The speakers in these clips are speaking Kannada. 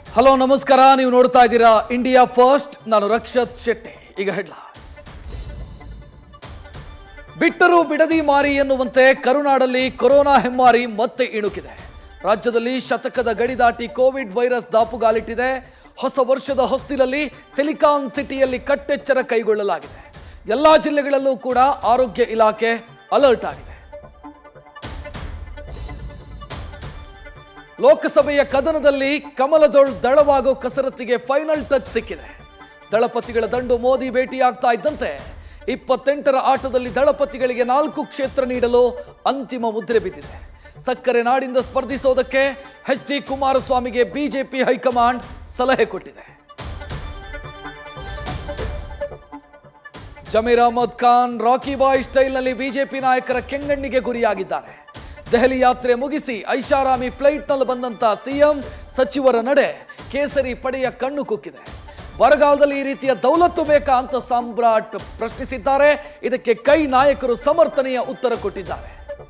ಹಲೋ ನಮಸ್ಕಾರ ನೀವು ನೋಡ್ತಾ ಇದ್ದೀರಾ ಇಂಡಿಯಾ ಫಸ್ಟ್ ನಾನು ರಕ್ಷತ್ ಶೆಟ್ಟಿ ಈಗ ಹೆಡ್ಲೈನ್ಸ್ ಬಿಟ್ಟರು ಬಿಡದಿ ಮಾರಿ ಎನ್ನುವಂತೆ ಕರುನಾಡಲ್ಲಿ ಕೊರೋನಾ ಹೆಮ್ಮಾರಿ ಮತ್ತೆ ಇಣುಕಿದೆ ರಾಜ್ಯದಲ್ಲಿ ಶತಕದ ಗಡಿ ದಾಟಿ ಕೋವಿಡ್ ವೈರಸ್ ದಾಪುಗಾಲಿಟ್ಟಿದೆ ಹೊಸ ವರ್ಷದ ಹೊಸ್ತಿಲಲ್ಲಿ ಸಿಲಿಕಾನ್ ಸಿಟಿಯಲ್ಲಿ ಕಟ್ಟೆಚ್ಚರ ಕೈಗೊಳ್ಳಲಾಗಿದೆ ಎಲ್ಲಾ ಜಿಲ್ಲೆಗಳಲ್ಲೂ ಕೂಡ ಆರೋಗ್ಯ ಇಲಾಖೆ ಅಲರ್ಟ್ ಆಗಿದೆ ಲೋಕಸಭೆಯ ಕದನದಲ್ಲಿ ಕಮಲದೊಳ್ ದಳವಾಗೋ ಕಸರತ್ತಿಗೆ ಫೈನಲ್ ಟಚ್ ಸಿಕ್ಕಿದೆ ದಳಪತಿಗಳ ದಂಡು ಮೋದಿ ಭೇಟಿಯಾಗ್ತಾ ಇದ್ದಂತೆ ಇಪ್ಪತ್ತೆಂಟರ ಆಟದಲ್ಲಿ ದಳಪತಿಗಳಿಗೆ ನಾಲ್ಕು ಕ್ಷೇತ್ರ ನೀಡಲು ಅಂತಿಮ ಮುದ್ರೆ ಬಿದ್ದಿದೆ ಸಕ್ಕರೆ ನಾಡಿಂದ ಸ್ಪರ್ಧಿಸೋದಕ್ಕೆ ಎಚ್ ಡಿ ಕುಮಾರಸ್ವಾಮಿಗೆ ಬಿಜೆಪಿ ಹೈಕಮಾಂಡ್ ಸಲಹೆ ಕೊಟ್ಟಿದೆ ಜಮೀರ್ ಅಹಮದ್ ಖಾನ್ ರಾಕಿ ಬಾಯ್ ಸ್ಟೈಲ್ನಲ್ಲಿ ಬಿಜೆಪಿ ನಾಯಕರ ಕೆಂಗಣ್ಣಿಗೆ ಗುರಿಯಾಗಿದ್ದಾರೆ ದೆಹಲಿ ಯಾತ್ರೆ ಮುಗಿಸಿ ಐಷಾರಾಮಿ ಫ್ಲೈಟ್ನಲ್ಲಿ ಬಂದಂತ ಸಿಎಂ ಸಚಿವರ ನಡೆ ಕೇಸರಿ ಪಡೆಯ ಕಣ್ಣು ಕುಕ್ಕಿದೆ ಬರಗಾಲದಲ್ಲಿ ಈ ರೀತಿಯ ದೌಲತ್ತು ಬೇಕಾ ಅಂತ ಸಾಮ್ರಾಟ್ ಪ್ರಶ್ನಿಸಿದ್ದಾರೆ ಇದಕ್ಕೆ ಕೈ ನಾಯಕರು ಸಮರ್ಥನೀಯ ಉತ್ತರ ಕೊಟ್ಟಿದ್ದಾರೆ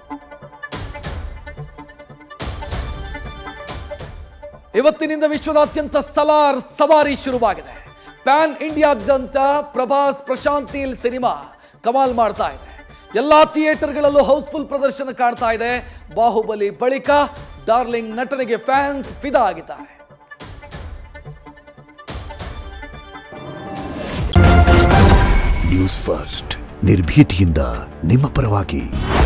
ಇವತ್ತಿನಿಂದ ವಿಶ್ವದಾದ್ಯಂತ ಸಲಾರ್ ಸವಾರಿ ಶುರುವಾಗಿದೆ ಪ್ಯಾನ್ ಇಂಡಿಯಾದ್ಯಂತ ಪ್ರಭಾಸ್ ಪ್ರಶಾಂತ್ ನೀಲ್ ಸಿನಿಮಾ ಕಮಾಲ್ ಮಾಡ್ತಾ ಇದೆ ಎಲ್ಲಾ ಥಿಯೇಟರ್ಗಳಲ್ಲೂ ಹೌಸ್ಫುಲ್ ಪ್ರದರ್ಶನ ಕಾಡ್ತಾ ಇದೆ ಬಾಹುಬಲಿ ಬಳಿಕ ಡಾರ್ಲಿಂಗ್ ನಟನೆಗೆ ಫ್ಯಾನ್ಸ್ ಫಿದಾ ಆಗಿದ್ದಾರೆ ನ್ಯೂಸ್ ಫಸ್ಟ್ ನಿರ್ಭೀತಿಯಿಂದ ನಿಮ್ಮ ಪರವಾಗಿ